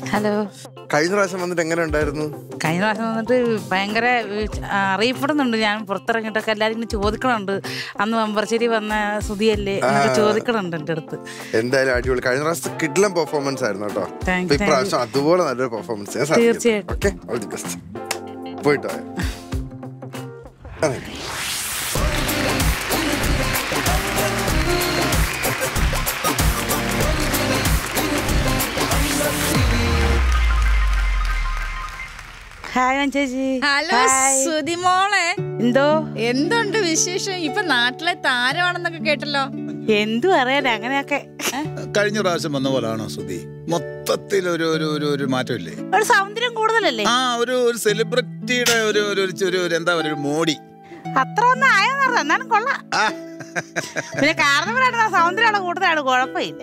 Hello കഴിഞ്ഞ പ്രാവശ്യം വന്നിട്ട് എങ്ങനെ ഉണ്ടായിരുന്നു കഴിഞ്ഞ പ്രാവശ്യം വന്നിട്ട് ഭയങ്കര ഏഹ്, അറിയപ്പെടുന്നുണ്ട് ഞാൻ പുറത്തിറങ്ങിയിട്ടൊക്കെ എല്ലാവരും ഇങ്ങനെ ചോദിക്കണുണ്ട് അന്ന് വമ്പർശ്ശേരി വന്ന സുതിയല്ലേ എന്നൊക്കെ ചോദിക്കണുണ്ട് എൻ്റെ അടുത്ത് എന്തായാലും അടിപൊളി കഴിഞ്ഞ പ്രാവശ്യത്തെ കിഡ്ലം പെർഫോമൻസ് ആയിരുന്നു കേട്ടോ Thank- അപ്പൊ ഇപ്രാവശ്യം അതുപോലെ നല്ലൊരു പെർഫോമൻസ് ഞാൻ തീർച്ചയായിട്ടും. ഓക്കെ ഓൾ ദി ബെസ്റ്റ് പോയിട്ടോ അതെ ഹായ് ചേച്ചി ഹലോ ഹായ്. സുതിമോളെ എന്തോ എന്തുണ്ട് വിശേഷം ഇപ്പൊ നാട്ടിലെ താരമാണെന്നൊക്കെ കേട്ടല്ലോ എന്തു അറിയാൻ അങ്ങനെയൊക്കെ കഴിഞ്ഞ പ്രാവശ്യം വന്ന പോലാണോ സുധി മൊത്തത്തിൽ ഒരു ഒരു ഒരു ഒരു മാറ്റമില്ലേ ഒരു സൗന്ദര്യം കൂടുതലല്ലേ ആ ഒരു ഒരു സെലിബ്രിറ്റിയുടെ ഒരു ഒരു ഒരു ഒരു ഒരു എന്താ പറയുക ഒരു മോടി അത്ര ഒന്നും ആയെന്ന് പറഞ്ഞു എന്നാലും കൊള്ളാം ആ. പിന്നെ കാരണവരായിട്ട് സൗന്ദര്യമാണ് കൂടുതലാണ് കുഴപ്പമില്ല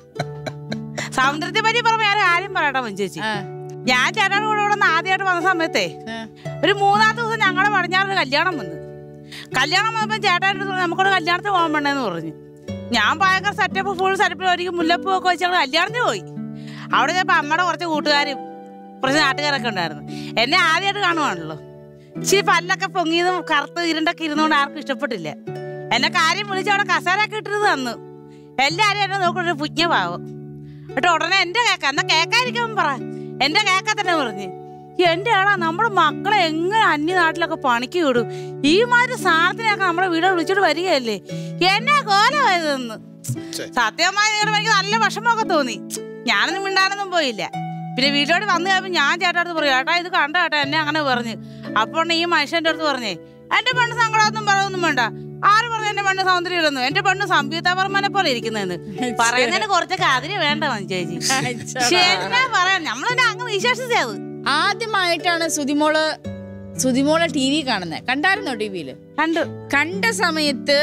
സൗന്ദര്യത്തെ പറ്റി പറഞ്ഞ ഞാൻ കാര്യം പറയട്ടെ മഞ്ചേച്ചി ആ, ഞാൻ ചേട്ടൻ്റെ കൂടെ ഇവിടെ നിന്ന് ആദ്യമായിട്ട് വന്ന സമയത്തേ ആ. ഒരു മൂന്നാമത്തെ ദിവസം ഞങ്ങളുടെ പടിഞ്ഞാറൊരു കല്യാണം വന്നു കല്യാണം വന്നപ്പോൾ ചേട്ടൻ്റെ അടുത്ത് പറഞ്ഞു, നമുക്കൊരു കല്യാണത്തിന് പോകാൻ വേണ്ടെന്ന് പറഞ്ഞു ഞാൻ ഭയങ്കര സെറ്റപ്പ് ഫുൾ സെറ്റപ്പിൽ ഒരിക്കൽ മുല്ലപ്പൂ ഒക്കെ വെച്ച് ഞങ്ങൾ കല്യാണത്തിന് പോയി അവിടെ ചിലപ്പോൾ അമ്മയുടെ കുറച്ച് കൂട്ടുകാരും കുറച്ച് നാട്ടുകാരൊക്കെ ഉണ്ടായിരുന്നു എന്നെ ആദ്യമായിട്ട് കാണുവാണല്ലോ ഇച്ചിരി പല്ലൊക്കെ പൊങ്ങിയതും കറുത്ത് ഇരുണ്ടൊക്കെ ഇരുന്നുകൊണ്ട് ആർക്കും ഇഷ്ടപ്പെട്ടില്ല എന്നെ കാര്യം വിളിച്ച് അവിടെ കസാരൊക്കെ ഇട്ടിരുന്ന് തന്നു എല്ലാവരും എന്നെ നോക്കൊരു പുജ്ഞഭാവം എന്നിട്ട് ഉടനെ എന്റെ കേക്ക എന്നാ കേക്കായിരിക്കും പറ എന്റെ കേക്ക തന്നെ പറഞ്ഞു എന്റെ ആളാ നമ്മുടെ മക്കളെ എങ്ങനെ അന്യനാട്ടിലൊക്കെ പണിക്ക് വിടും ഈ മാതിരി സാധനത്തിനൊക്കെ നമ്മുടെ വീട് വിളിച്ചിട്ട് വരികയല്ലേ എന്നെ കോലമായതെന്ന് ഛെ. സത്യമായി നിങ്ങളുടെ എനിക്ക് നല്ല വിഷമമൊക്കെ തോന്നി ഞാനൊന്നും മിണ്ടാനൊന്നും പോയില്ല പിന്നെ വീട്ടിലോട്ട് വന്നു കഴിയുമ്പോൾ ഞാൻ ചേട്ടാ അടുത്ത് പറയും ഏട്ടാ ഇത് കണ്ട ഏട്ടാ എന്നെ അങ്ങനെ പറഞ്ഞു അപ്പോൾ ഈ മനുഷ്യന്റെ അടുത്ത് പറഞ്ഞേ എന്റെ പെണ്ണ് സങ്കടമൊന്നും പറയൊന്നും വേണ്ട ആര് പറഞ്ഞു എന്റെ പെണ്ണ് സൗന്ദര്യമില്ലെന്ന് എന്റെ പെണ്ണ് സംയുക്ത വർമ്മനെ പോലെ ഇരിക്കുന്നതെന്ന് പറയുന്നതിന് കുറച്ചൊക്കെ അതിന് വേണ്ട ചേച്ചി ശരിയാ പറയാം നമ്മളെന്നെ അങ്ങ് വിശേഷിച്ചത് അത് ആദ്യമായിട്ടാണ് സുതിമോള് സുതിമോളെ ടി വി കാണുന്നത് കണ്ടായിരുന്നോ ടി വിയില് കണ്ടു കണ്ട സമയത്ത്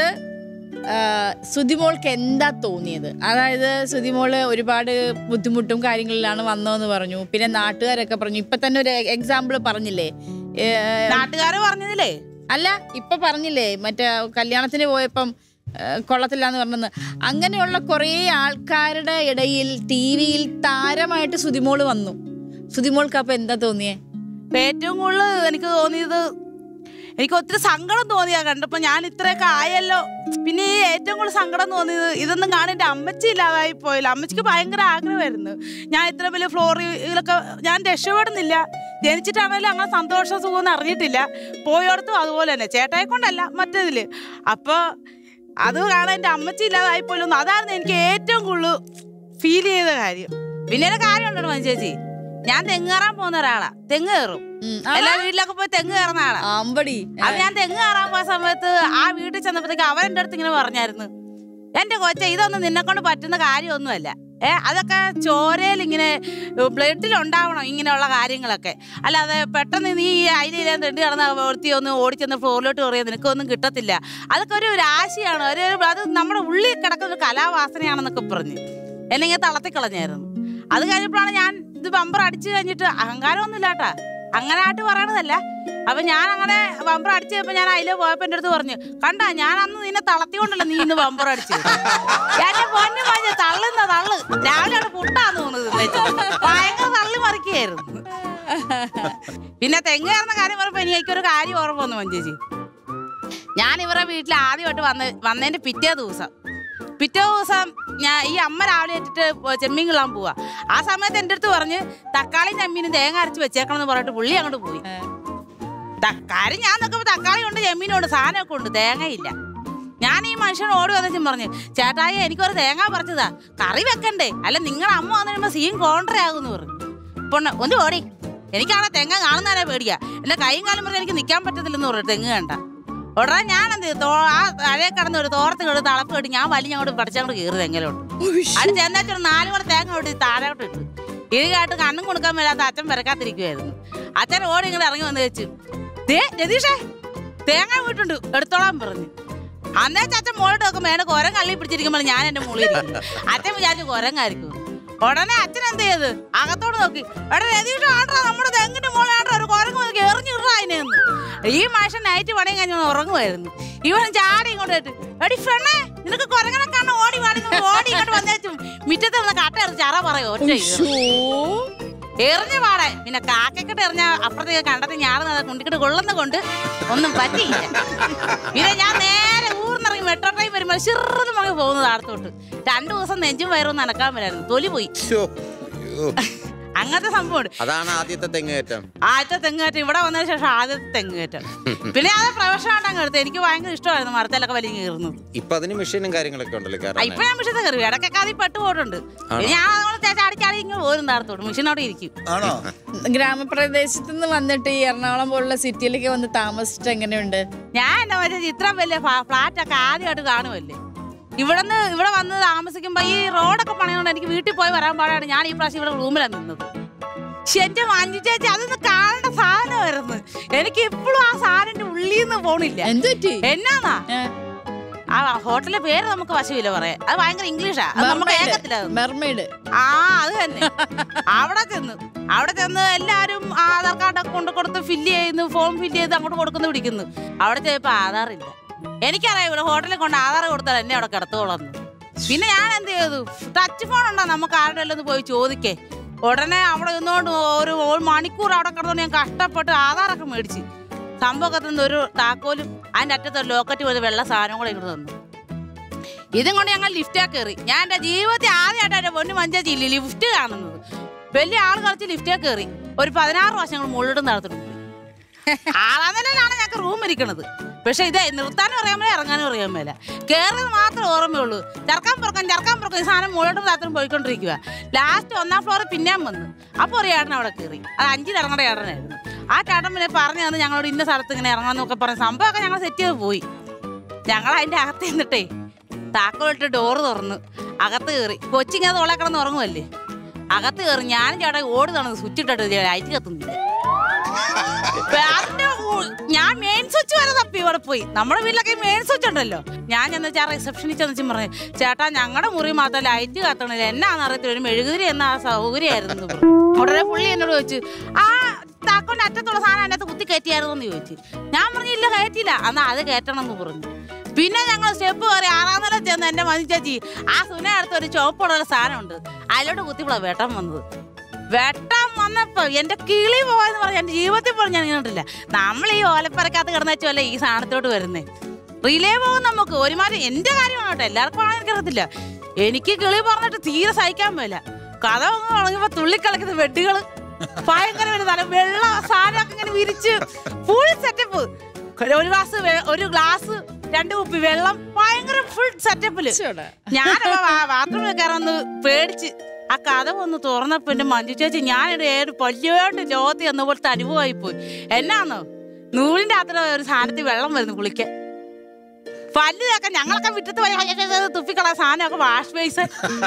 ആ, സുതിമോൾക്ക് എന്താ തോന്നിയത് അതായത് സുതിമോള് ഒരുപാട് ബുദ്ധിമുട്ടും കാര്യങ്ങളിലാണ് വന്നതെന്ന് പറഞ്ഞു പിന്നെ നാട്ടുകാരൊക്കെ പറഞ്ഞു ഇപ്പൊ തന്നെ ഒരു എക്സാമ്പിൾ പറഞ്ഞില്ലേ ഏ, നാട്ടുകാര് പറഞ്ഞതില്ലേ അല്ല ഇപ്പൊ പറഞ്ഞില്ലേ മറ്റേ കല്യാണത്തിന് പോയപ്പം ഏ, കൊള്ളത്തില്ലാന്ന് പറഞ്ഞെന്ന് അങ്ങനെയുള്ള കുറേ ആൾക്കാരുടെ ഇടയിൽ ടി വിയിൽ താരമായിട്ട് സുതിമോള് വന്നു സുതിമോൾക്ക് അപ്പൊ എന്താ തോന്നിയേ ഇപ്പൊ ഏറ്റവും കൂടുതൽ എനിക്ക് തോന്നിയത് എനിക്ക് ഒത്തിരി സങ്കടം തോന്നിയാ കണ്ടപ്പോ ഞാൻ ഇത്രയൊക്കെ ആയല്ലോ പിന്നെ ഈ ഏറ്റവും കൂടുതൽ സങ്കടം തോന്നിയത് ഇതൊന്നും കാണാൻ എൻ്റെ അമ്മച്ചി ഇല്ലാതായി പോയില്ല അമ്മച്ചിക്ക് ഭയങ്കര ആഗ്രഹമായിരുന്നു ഞാൻ ഇത്ര വലിയ ഫ്ലോറിലൊക്കെ ഞാൻ രക്ഷപ്പെടുന്നില്ല ജനിച്ചിട്ടാണെങ്കിലും അങ്ങനെ സന്തോഷ സുഖമൊന്നും അറിഞ്ഞിട്ടില്ല പോയോടത്തും അതുപോലെ തന്നെ ചേട്ടായെ കൊണ്ടല്ല മറ്റേതില് അപ്പൊ അത് കാണാൻ എൻ്റെ അമ്മച്ചി ഇല്ലാതായി പോയില്ലെന്ന് അതായിരുന്നു എനിക്ക് ഏറ്റവും കൂടുതൽ ഫീൽ ചെയ്ത കാര്യം പിന്നെ ഒരു കാര്യം ഉണ്ടോ ചേച്ചി ഞാൻ തെങ്ങ് കയറാൻ പോകുന്ന ഒരാളാ തെങ്ങ് കയറും ഉം. എല്ലാ വീട്ടിലൊക്കെ പോയി തെങ്ങ് കയറുന്ന ആളാ അമ്പടി അത് ഞാൻ തെങ്ങ് കയറാൻ പോയ സമയത്ത് ആ വീട്ടിൽ ചെന്നപ്പോഴത്തേക്ക് അവൻ എൻ്റെ അടുത്ത് ഇങ്ങനെ പറഞ്ഞായിരുന്നു എന്റെ കൊച്ച ഇതൊന്നും നിന്നെ കൊണ്ട് പറ്റുന്ന കാര്യമൊന്നുമല്ല ഏ അതൊക്കെ ചോരയിൽ ഇങ്ങനെ ബ്ലഡിൽ ഉണ്ടാവണം ഇങ്ങനെയുള്ള കാര്യങ്ങളൊക്കെ അല്ലാതെ പെട്ടെന്ന് നീ ഈ അയിലില്ല തെണ്ടി കിടന്ന ഒരുത്തി ഒന്ന് ഓടിച്ചെന്ന് ഫ്ലോറിലോട്ട് കയറിയാൽ നിനക്കൊന്നും കിട്ടത്തില്ല അതൊക്കെ ഒരു രാശിയാണ് ഒരു ഒരു- അത് നമ്മുടെ ഉള്ളിൽ കിടക്കുന്ന ഒരു കലാവാസനയാണെന്നൊക്കെ പറഞ്ഞ് എന്നെ ഇങ്ങനെ തളർത്തിക്കളഞ്ഞായിരുന്നു അത് കഴിഞ്ഞപ്പോഴാണ് ഞാൻ ഇത് ബമ്പർ അടിച്ചു കഴിഞ്ഞിട്ട് അഹങ്കാരമൊന്നും ഇല്ലാട്ടാ അങ്ങനെ ആയിട്ട് പറയണതല്ല അപ്പൊ ഞാൻ അങ്ങനെ ബമ്പർ അടിച്ചു കഴിഞ്ഞപ്പോ ഞാൻ അതിലെ പോയപ്പോ എന്റെ അടുത്ത് പറഞ്ഞു കണ്ട ഞാൻ അന്ന് നിന്നെ തളത്തിക്കൊണ്ടല്ല നീ ഇന്ന് ബമ്പർ അടിച്ചു എന്റെ പൊന്നു മഞ്ഞ തള്ളുന്ന തള്ളു രാവിലെ അവിടെ പുട്ടാന്ന് തോന്നുന്നത് തിന്നേച്ച്. ഭയങ്കര തള്ളി മറിക്കുകയായിരുന്നു പിന്നെ തെങ്ങ് കയറുന്ന കാര്യം പറഞ്ഞപ്പോ എനിക്കൊരു കാര്യം ഓർമ്മ വന്നു മഞ്ചേച്ചി ഞാൻ ഇവരുടെ വീട്ടിൽ ആദ്യമായിട്ട് വന്ന വന്നതിന്റെ പിറ്റേ ദിവസം പിറ്റേ ദിവസം ഞാൻ ഈ അമ്മ രാവിലെ ഇട്ടിട്ട് ചെമ്മീൻ കിള്ളാൻ പോവാ ആ സമയത്ത് എൻ്റെ അടുത്ത് പറഞ്ഞ് തക്കാളിയും ചെമ്മീനും തേങ്ങ അരച്ച് വെച്ചേക്കണം എന്ന് പറഞ്ഞിട്ട് പുള്ളി അങ്ങോട്ട് പോയി തക്കാളി ഞാൻ നോക്കുമ്പോൾ തക്കാളി ഉണ്ട് ചെമ്മീനുണ്ട് സാധനമൊക്കെ ഉണ്ട് തേങ്ങയില്ല ഞാൻ ഈ മനുഷ്യൻ ഓടി വന്നിച്ചും പറഞ്ഞു ചേട്ടായി എനിക്കൊരു തേങ്ങ പറിച്ചതാ കറി വെക്കണ്ടേ അല്ല നിങ്ങളുടെ അമ്മ വന്നു കഴിയുമ്പോൾ സീൻ കോൺട്ര ആകുമെന്ന് പറഞ്ഞു പൊണ്ണ ഒന്ന് ഓടി എനിക്കാണെ തെങ്ങ കാണുന്നതിനെ പേടിയാ എന്റെ കൈയും കാലും പറഞ്ഞ് എനിക്ക് നിൽക്കാൻ പറ്റത്തില്ലെന്ന് പറഞ്ഞു തെങ്ങ് കണ്ട ഉടനെ ഞാൻ എന്ത് ചെയ്തു? തോ ആ അഴയെ കടന്ന് ഒരു തോർത്ത് കെടുത്ത് തളപ്പ് കെട്ടി ഞാൻ വലിയ അങ്ങോട്ട് പഠിച്ചങ്ങോട്ട് കയറി തെങ്ങലോട്ട് അത് ചെന്നേച്ചൊരു നാല് കൂടെ തേങ്ങ കൊട്ടി താഴോട്ട് ഇട്ടു ഇഴുകായിട്ട് കണ്ണും കൊടുക്കാൻ മേലാത്ത അച്ഛൻ വരക്കാത്തിരിക്കുമായിരുന്നു അച്ഛൻ ഓടി ഇങ്ങനെ ഇറങ്ങി വന്ന് വെച്ചു ദേ രതീഷേ തേങ്ങ വീട്ടുണ്ട് എടുത്തോളാൻ പറഞ്ഞു അന്നേ അച്ഛൻ മോളിട്ട് നോക്കുമ്പോ എന്നെ കൊരം കള്ളി പിടിച്ചിരിക്കുമ്പോൾ ഞാൻ എന്റെ മുകളിൽ ഇരിക്കുന്നു. അച്ഛൻ വിചാരിച്ചു കൊരങ്ങായിരിക്കും ഉടനെ അച്ഛൻ എന്ത് ചെയ്ത് അകത്തോട് നോക്കി എടാ രതീഷ് ആണ്ടാ നമ്മുടെ തെങ്ങിന്റെ മോളെ ആണ്ടാ ഒരു കൊരങ്ങ് വന്ന് എറിഞ്ഞിടാ അതിനെന്ന് ഈ മനുഷ്യൻ നൈറ്റ് പണിയും കഴിഞ്ഞ് ഉറങ്ങുമായിരുന്നു ഇവൻ ചാടി ഇങ്ങോട്ട് ഇട്ട്, എടി പെണ്ണേ നിനക്ക് കൊരങ്ങനെ കാണാൻ ഓടി വാടി ഇങ്ങോട്ട് ഓടി ഇങ്ങോട്ട് വന്നേച്ചും മുറ്റത്ത് നിന്ന് കട്ട എറിച്ച് അറ പറയോ ഒറ്റ ശ്ശോ. എറിഞ്ഞു പാടെ പിന്നെ കാക്കക്കെട്ട് എറിഞ്ഞ അപ്പുറത്തേക്ക് കണ്ടത്തി ഞാടുന്നത് കുണ്ടിക്കിട്ട് കൊള്ളുന്ന കൊണ്ട് ഒന്നും പറ്റിയില്ല പിന്നെ ഞാൻ നേരെ ഊർന്നിറങ്ങി മെട്രോ ട്രെയിൻ വരുമ്പോൾ ചെറുത് മണി പോകുന്നത് അടുത്തോട്ട് രണ്ടു ദിവസം നെഞ്ചും വയറും നനക്കാൻ വരായിരുന്നു തൊലി പോയി ശ്ശോ, അയ്യോ. അങ്ങനത്തെ സംഭവമുണ്ട് അതാണ് ആദ്യത്തെ തെങ്ങേറ്റം ആദ്യത്തെ തെങ്ങേറ്റം ഇവിടെ വന്നതിന് ശേഷം ആദ്യത്തെ തെങ്ങേറ്റം പിന്നെ അത് പ്രൊഫഷനായിട്ട് അങ്ങ് എടുത്ത് എനിക്ക് ഭയങ്കര ഇഷ്ടമായിരുന്നു മരത്തിലൊക്കെ വലിയ കയറുന്നത് ഇപ്പൊ അതിന് മെഷീനും കാര്യങ്ങളൊക്കെ ഉണ്ടല്ലോ ആ, കാരണം ഇപ്പൊ ഞാൻ മിഷത്തെ കയറി ഇടയ്ക്കൊക്കെ അതിൽ പെട്ട് പോയിട്ടുണ്ട് പിന്നെ ഞാൻ അതുകൊണ്ട് ചാടി ചാടി ഇങ്ങനെ പോരും നടത്തോട്ട് മിഷൻ അവിടെ ഇരിക്കും ആണോ ഗ്രാമപ്രദേശത്ത് നിന്ന് വന്നിട്ട് ഈ എറണാകുളം പോലുള്ള സിറ്റിയിലേക്ക് വന്ന് താമസിച്ചിട്ട് എങ്ങനെയുണ്ട് ഞാൻ എന്നെ മറ്റേ ഇത്രയും വലിയ ഫ്ലാറ്റ് ഒക്കെ ആദ്യമായിട്ട് കാണുമല്ലേ ഇവിടുന്ന് ഇവിടെ വന്ന് താമസിക്കുമ്പോ ഈ റോഡൊക്കെ പണിയുകൊണ്ട് എനിക്ക് വീട്ടിൽ പോയി വരാൻ പാടാണ് ഞാൻ ഈ പ്രാവശ്യം ഇവിടെ റൂമിലാണ് നിന്നത് പക്ഷെ എന്റെ മഞ്ജു ചേച്ചി അതൊന്ന് കാണേണ്ട സാധനമായിരുന്നു എനിക്ക് ഇപ്പോഴും ആ സാധനത്തിന്റെ ഉള്ളിൽ നിന്ന് പോണില്ല എന്ത് പറ്റി എന്നാന്നാ ഏ, ആ ഹോട്ടലിലെ പേര് നമുക്ക് വശമില്ല പറയാൻ അത് ഭയങ്കര ഇംഗ്ലീഷാ അത് നമുക്ക് മെർമെയ്ഡ്. ഏകത്തില്ല അത്. മെർമെയ്ഡ് ആ അത് തന്നെ അവിടെ ചെന്ന് അവിടെ ചെന്ന് എല്ലാരും ആധാർ കാർഡൊക്കെ കൊണ്ട് കൊടുത്ത് ഫില്ല് ചെയ്യുന്നു ഫോം ഫില്ല് ചെയ്ത് അങ്ങോട്ട് കൊടുക്കുന്നു പിടിക്കുന്നു അവിടെ ചെന്നപ്പോ ആധാർ ഇല്ല എനിക്കറിയാം ഇവിടെ ഹോട്ടലിൽ കൊണ്ട് ആധാർ കൊടുത്താൽ എന്നെ അവിടെ കിടത്തോളന്ന് പിന്നെ ഞാൻ എന്ത് ചെയ്തു ടച്ച് ഫോൺ ഉണ്ടോ നമുക്ക് ആരുടെ ഒന്ന് പോയി ചോദിക്കേ ഉടനെ അവിടെ നിന്നുകൊണ്ട് ഒരു ഒരു മണിക്കൂർ അവിടെ കിടന്നുകൊണ്ട് ഞാൻ കഷ്ടപ്പെട്ട് ആധാറൊക്കെ മേടിച്ച് സംഭവത്തിൽ നിന്ന് ഒരു താക്കോലും അതിൻ്റെ അറ്റത്ത് ഒരു ലോക്കറ്റ് പോലെ വെള്ള സാധനം കൂടെ ഇങ്ങോട്ട് തന്നു ഇതും കൊണ്ട് ഞങ്ങൾ ലിഫ്റ്റാ കയറി ഞാൻ എൻ്റെ ജീവിതത്തിൽ ആദ്യമായിട്ട് എൻ്റെ പൊന്നു മഞ്ചേച്ചി ഇല്ല ലിഫ്റ്റ് കാണുന്നത് വലിയ ആൾ കളിച്ച് ലിഫ്റ്റാ കയറി ഒരു പതിനാറ് വർഷങ്ങൾ മുകളിലോട്ട് നടത്തിട്ടുണ്ട് ആറാം നിലയിലാണ് ഞങ്ങൾക്ക് റൂം ഇരിക്കണത് പക്ഷെ ഇതേ നിർത്താനും അറിയാൻ മേല ഇറങ്ങാനും അറിയാൻ മേല കയറുന്നത് മാത്രമേ ഓർമ്മയുള്ളൂ ചർക്കാൻ പുറക്കാൻ ചർക്കാൻ പുറക്കാൻ ഈ സാധനം മുകളിലോട്ടും താത്തിനും പോയിക്കൊണ്ടിരിക്കുക ലാസ്റ്റ് ഒന്നാം ഫ്ലോറിൽ പിന്നെയും വന്നു അപ്പോൾ ഒരു ഏട്ടൻ അവിടെ കയറി അത് അഞ്ചിൽ ഇറങ്ങേണ്ട ഏട്ടനായിരുന്നു ആ ചേട്ടൻ പിന്നെ പറഞ്ഞു തന്നു ഞങ്ങളോട് ഇന്ന സ്ഥലത്ത് ഇങ്ങനെ ഇറങ്ങാന്നൊക്കെ പറഞ്ഞ സംഭവമൊക്കെ ഞങ്ങൾ സെറ്റ് ചെയ്ത് പോയി ഞങ്ങൾ അതിന്റെ അകത്ത് നിന്നിട്ടേ താക്കോലിട്ട് ഡോറ് തുറന്ന് അകത്ത് കയറി കൊച്ചിങ്ങനെ തോളെ കിടന്ന് ഉറങ്ങുമല്ലേ അകത്ത് കയറി ഞാനും ചേട്ടാ ഓടി നടന്ന് സ്വിച്ച് ഇട്ടിട്ട് ലൈറ്റ് കത്തുന്നില്ല അതിന്റെ ഉ- ഞാൻ മെയിൻ സ്വിച്ച് വരെ തപ്പി ഇവിടെ പോയി നമ്മുടെ വീട്ടിലൊക്കെ മെയിൻ സ്വിച്ച് ഉണ്ടല്ലോ ഞാൻ ചെന്ന് വെച്ചാൽ റിസപ്ഷനിൽ ചെന്ന് വെച്ചും പറഞ്ഞു ചേട്ടാ ഞങ്ങളുടെ മുറി മാത്രം ലൈറ്റ് കത്തണില്ല എന്നാന്ന് അറിയത്തില്ല ഒരു മെഴുകുതിരി എന്ന ആ സൗകര്യമായിരുന്നു എന്ന് പറഞ്ഞു. ഉടനെ പുള്ളി എന്നോട് ചോദിച്ചു ആ താക്കോന്റെ അറ്റത്തുള്ള സാധനം അതിനകത്ത് കുത്തി കയറ്റിയായിരുന്നു എന്ന് ചോദിച്ചു ഞാൻ പറഞ്ഞില്ല കയറ്റില്ല എന്നാ അത് കയറ്റണം എന്ന് പറഞ്ഞു പിന്നെ ഞങ്ങൾ സ്റ്റെപ്പ് കയറി ആറാം നില ചെന്ന് എന്റെ മതി ചേച്ചി ആ സുന അടുത്ത് ഒരു ചുവപ്പുള്ള ഒരു സാധനമുണ്ട് അതിലോട്ട് കുത്തിപ്പോളാ വേട്ടം വന്നത് വെട്ടാൻ വന്നപ്പോ എന്റെ കിളി പോയെന്ന് പറഞ്ഞ എന്റെ ജീവിതത്തിൽ പോലും ഞാൻ കണ്ടില്ല നമ്മൾ ഈ ഓലപ്പരക്കകത്ത് കിടന്ന വെച്ചല്ലേ ഈ സാധനത്തോട്ട് വരുന്നേ റിലേ പോകും നമുക്ക് ഒരുമാതിരി എന്റെ കാര്യമാണ് കേട്ടോ എല്ലാവർക്കും ആണെന്ന് എനിക്കറിയത്തില്ല എനിക്ക് കിളി പറഞ്ഞിട്ട് തീരെ സഹിക്കാൻ പറ്റില്ല കഥ അങ്ങ് തുടങ്ങിയപ്പോ തുള്ളിക്കളിക്കുന്ന വെട്ടുകള് ഭയങ്കര ഒരു തല വെള്ള സാധനമൊക്കെ ഇങ്ങനെ വിരിച്ച് ഫുൾ സെറ്റപ്പ് ഒരു ഗ്ലാസ് ഒരു ഗ്ലാസ് രണ്ട് കുപ്പി വെള്ളം ഭയങ്കര ഫുൾ സെറ്റപ്പില് ശ്ശോടാ. ഞാനപ്പോ ബാത്റൂമിൽ കയറാന്ന് പേടിച്ച് ആ കഥ ഒന്ന് തുറന്നപ്പോ എന്റെ മഞ്ജു ചേച്ചി ഞാനിവിടെ ഏത് പല്ലുകൊണ്ട് ലോകത്ത് ചെന്ന പോലത്തെ അനുഭവമായി പോയി എന്നാന്നോ നൂലിന്റെ അത്ര ഒരു സാധനത്തിൽ വെള്ളം വരുന്നു കുളിക്കാൻ പല്ല് തേക്കാൻ ഞങ്ങളൊക്കെ വിട്ടത്ത് പോയി തുപ്പിക്കള സാധനമൊക്കെ വാഷ് ബേസ്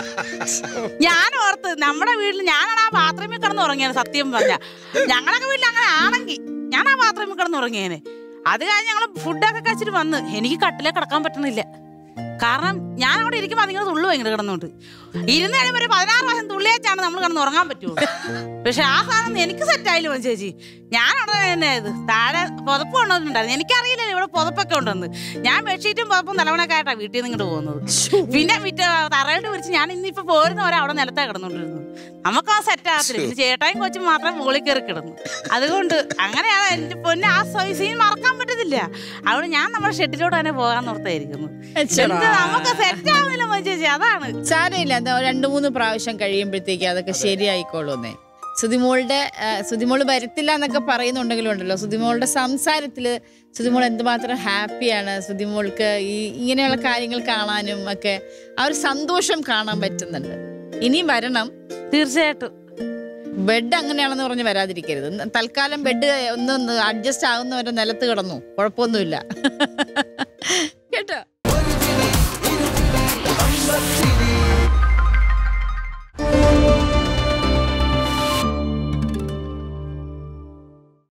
ഞാൻ ഓർത്ത് നമ്മുടെ വീട്ടിൽ ഞാനാണ് ആ ബാത്റൂമിൽ കിടന്ന് ഉറങ്ങിയത് സത്യം പറഞ്ഞ ഞങ്ങളൊക്കെ വീട്ടിൽ അങ്ങനെ ആണെങ്കിൽ ഞാൻ ആ ബാത്റൂമിൽ കിടന്ന് ഉറങ്ങിയേനെ അത് കഴിഞ്ഞ് ഞങ്ങൾ ഫുഡൊക്കെ കഴിച്ചിട്ട് വന്ന് എനിക്ക് കട്ടിലേ കിടക്കാൻ പറ്റണില്ല കാരണം ഞാൻ അവിടെ ഇരിക്കുമ്പോൾ അതിങ്ങനെ തുള്ളു ഭയങ്കര കിടന്നുകൊണ്ട് ഇരുന്ന് കഴിയുമ്പോൾ ഒരു പതിനാറ് പ്രാവശ്യം തുള്ളിയേച്ചാണ് നമ്മൾ കിടന്ന് ഉറങ്ങാൻ പറ്റുള്ളൂ പക്ഷെ ആ സാധനം എനിക്ക് സെറ്റ് ആയില്ല മോൻ ചേച്ചി ഞാൻ അവിടെ തന്നെ ഇത് താഴെ പുതപ്പ് കൊണ്ടുവന്നിട്ടുണ്ടായിരുന്നു എനിക്കറിയില്ല ഇവിടെ പുതപ്പൊക്കെ ഉണ്ടെന്ന് ഞാൻ ബെഡ്ഷീറ്റും പുതപ്പും തലവണൊക്കെ ആയിട്ടാ വീട്ടിൽ നിന്ന് ഇങ്ങോട്ട് പോകുന്നത് പിന്നെ വിറ്റ് തറയിട്ട് വിളിച്ച് ഞാൻ ഇന്നിപ്പോ പോരുന്ന വരെ അവിടെ നിലത്താ കിടന്നുകൊണ്ടിരുന്നു നമുക്ക് ആ സെറ്റ് ആകത്തില്ല പിന്നെ ചേട്ടായും കൊച്ചും മാത്രം മുകളിൽ കയറി കിടന്നു അതുകൊണ്ട് അങ്ങനെയാണ് എന്റെ പൊന്നെ ആ സീൻ മറക്കാൻ പറ്റത്തില്ല അതുകൊണ്ട് ഞാൻ നമ്മുടെ ഷെഡിലോട്ട് തന്നെ പോകാൻ ഓർത്തായിരിക്കുന്നു എച്ചടാ. എന്ത് നമുക്ക് സെറ്റ് ആവുന്നില്ല മോൻ ചേച്ചി അതാണ് സാരമില്ല എന്താ രണ്ടു മൂന്ന് പ്രാവശ്യം കഴിയുമ്പോഴത്തേക്ക് അതൊക്കെ ശരിയായിക്കോളൂന്നേ സുതിമോളുടെ ആ, സുതിമോള് വരത്തില്ല എന്നൊക്കെ പറയുന്നുണ്ടെങ്കിലും ഉണ്ടല്ലോ സുതിമോളുടെ സംസാരത്തില് സുതിമോൾ എന്തുമാത്രം ഹാപ്പിയാണ് സുതിമോൾക്ക് ഈ ഇങ്ങനെയുള്ള കാര്യങ്ങൾ കാണാനും ഒക്കെ ആ ഒരു സന്തോഷം കാണാൻ പറ്റുന്നുണ്ട് ഇനിയും വരണം തീർച്ചയായിട്ടും ബെഡ് അങ്ങനെയാണെന്ന് പറഞ്ഞ് വരാതിരിക്കരുത് ന- തൽക്കാലം ബെഡ് ഒന്ന് അഡ്ജസ്റ്റ് ആകുന്നവരെ നിലത്ത് കിടന്നു കുഴപ്പമൊന്നുമില്ല